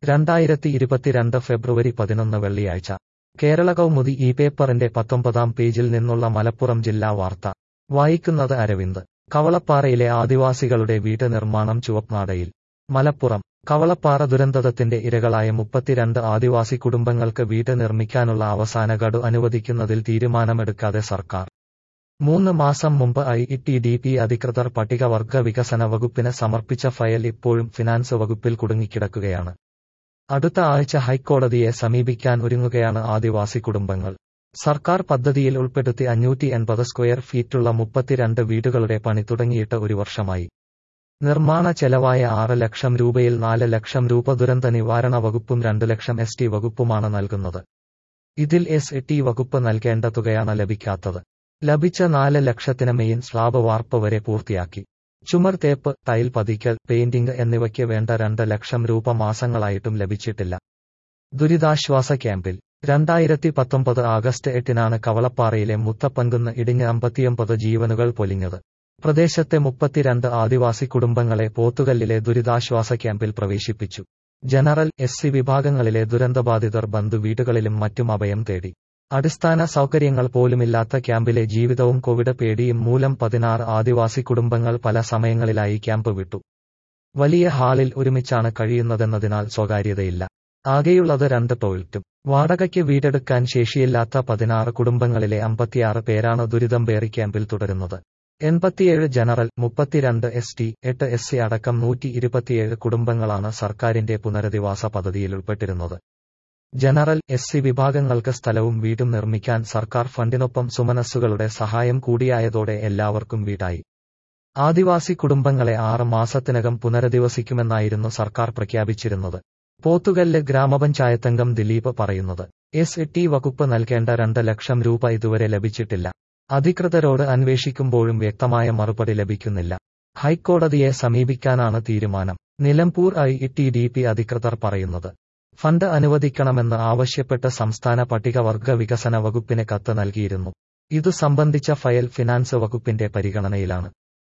രണ്ടായിരത്തി ഇരുപത്തിരണ്ട് ഫെബ്രുവരി പതിനൊന്ന് വെള്ളിയാഴ്ച കേരള കൗമുദി ഈ പേപ്പറിന്റെ പത്തൊമ്പതാം പേജിൽ നിന്നുള്ള മലപ്പുറം ജില്ലാ വാർത്ത വായിക്കുന്നത് അരവിന്ദ് കവളപ്പാറയിലെ ആദിവാസികളുടെ വീട് നിർമ്മാണം ചുവപ്നാടയിൽ മലപ്പുറം കവളപ്പാറ ദുരന്തത്തിന്റെ ഇരകളായ മുപ്പത്തിരണ്ട് ആദിവാസി കുടുംബങ്ങൾക്ക് വീട് നിർമ്മിക്കാനുള്ള അവസാന ഗഡു അനുവദിക്കുന്നതിൽ തീരുമാനമെടുക്കാതെ സർക്കാർ മൂന്ന് മാസം മുമ്പ് ഐ ടി ഡി പി അധികൃതർ പട്ടികവർഗ വികസന വകുപ്പിന് സമർപ്പിച്ച ഫയൽ ഇപ്പോഴും ഫിനാൻസ് വകുപ്പിൽ കുടുങ്ങിക്കിടക്കുകയാണ് അടുത്ത ആഴ്ച ഹൈക്കോടതിയെ സമീപിക്കാൻ ഒരുങ്ങുകയാണ് ആദിവാസി കുടുംബങ്ങൾ സർക്കാർ പദ്ധതിയിൽ ഉൾപ്പെടുത്തി അഞ്ഞൂറ്റി എൺപത് സ്ക്വയർ ഫീറ്റുള്ള മുപ്പത്തിരണ്ട് വീടുകളുടെ പണി തുടങ്ങിയിട്ട് ഒരു വർഷമായി നിർമ്മാണ ചെലവായ ആറ് ലക്ഷം രൂപയിൽ നാല് ലക്ഷം രൂപ ദുരന്ത നിവാരണ വകുപ്പും രണ്ട് ലക്ഷം എസ് ടി വകുപ്പുമാണ് നൽകുന്നത് ഇതിൽ എസ് ടി വകുപ്പ് നൽകേണ്ട തുകയാണ് ലഭിക്കാത്തത് ലഭിച്ച നാല് ലക്ഷത്തിന് മെയിൻ സ്ലാബ് വാർപ്പ് വരെ പൂർത്തിയാക്കി ചുമർ തേപ്പ് ടൈൽ പതിക്കൽ പെയിന്റിംഗ് എന്നിവയ്ക്ക് വേണ്ട രണ്ട് ലക്ഷം രൂപ മാസങ്ങളായിട്ടും ലഭിച്ചിട്ടില്ല ദുരിതാശ്വാസ ക്യാമ്പിൽ രണ്ടായിരത്തി പത്തൊമ്പത് ആഗസ്റ്റ് എട്ടിനാണ് കവളപ്പാറയിലെ മുത്തപ്പൻകുന്ന് ഇടിഞ്ഞ് അമ്പത്തിയൊമ്പത് ജീവനുകൾ പൊലിഞ്ഞത് പ്രദേശത്തെ മുപ്പത്തിരണ്ട് ആദിവാസി കുടുംബങ്ങളെ പോത്തുകല്ലിലെ ദുരിതാശ്വാസ ക്യാമ്പിൽ പ്രവേശിപ്പിച്ചു ജനറൽ എസ് സി വിഭാഗങ്ങളിലെ ദുരന്തബാധിതർ ബന്ധുവീടുകളിലും മറ്റും അഭയം തേടി അടിസ്ഥാന സൗകര്യങ്ങൾ പോലുമില്ലാത്ത ക്യാമ്പിലെ ജീവിതവും കോവിഡ് പേടിയും മൂലം പതിനാറ് ആദിവാസി കുടുംബങ്ങൾ പല സമയങ്ങളിലായി ക്യാമ്പ് വിട്ടു വലിയ ഹാളിൽ ഒരുമിച്ചാണ് കഴിയുന്നതെന്നതിനാൽ സ്വകാര്യതയില്ല ആകെയുള്ളത് രണ്ട് ടോയ്ലറ്റും വാടകയ്ക്ക് വീടെടുക്കാൻ ശേഷിയില്ലാത്ത പതിനാറ് കുടുംബങ്ങളിലെ അമ്പത്തിയാറ് പേരാണ് ദുരിതം പേറി ക്യാമ്പിൽ തുടരുന്നത് എൺപത്തിയേഴ് ജനറൽ മുപ്പത്തിരണ്ട് എസ് ടി എട്ട് എസ് സി അടക്കം നൂറ്റി ഇരുപത്തിയേഴ് കുടുംബങ്ങളാണ് സർക്കാരിന്റെ പുനരധിവാസ പദ്ധതിയിൽ ഉൾപ്പെട്ടിരുന്നത് ജനറൽ എസ് സി വിഭാഗങ്ങൾക്ക് സ്ഥലവും വീടും നിർമ്മിക്കാൻ സർക്കാർ ഫണ്ടിനൊപ്പം സുമനസ്സുകളുടെ സഹായം കൂടിയായതോടെ എല്ലാവർക്കും വീടായി ആദിവാസി കുടുംബങ്ങളെ ആറ് മാസത്തിനകം പുനരധിവസിക്കുമെന്നായിരുന്നു സർക്കാർ പ്രഖ്യാപിച്ചിരുന്നത് പോത്തുകല്ല് ഗ്രാമപഞ്ചായത്തംഗം ദിലീപ് പറയുന്നത് എസ് ടി വകുപ്പ് നൽകേണ്ട രണ്ട് ലക്ഷം രൂപ ഇതുവരെ ലഭിച്ചിട്ടില്ല അധികൃതരോട് അന്വേഷിക്കുമ്പോഴും വ്യക്തമായ മറുപടി ലഭിക്കുന്നില്ല ഹൈക്കോടതിയെ സമീപിക്കാനാണ് തീരുമാനം Nilambur I T D P അധികൃതർ പറയുന്നത് ഫണ്ട് അനുവദിക്കണമെന്ന് ആവശ്യപ്പെട്ട് സംസ്ഥാന പട്ടികവർഗ വികസന വകുപ്പിന് കത്ത് നൽകിയിരുന്നു ഇതു സംബന്ധിച്ച ഫയൽ ഫിനാൻസ് വകുപ്പിന്റെ പരിഗണനയിലാണ്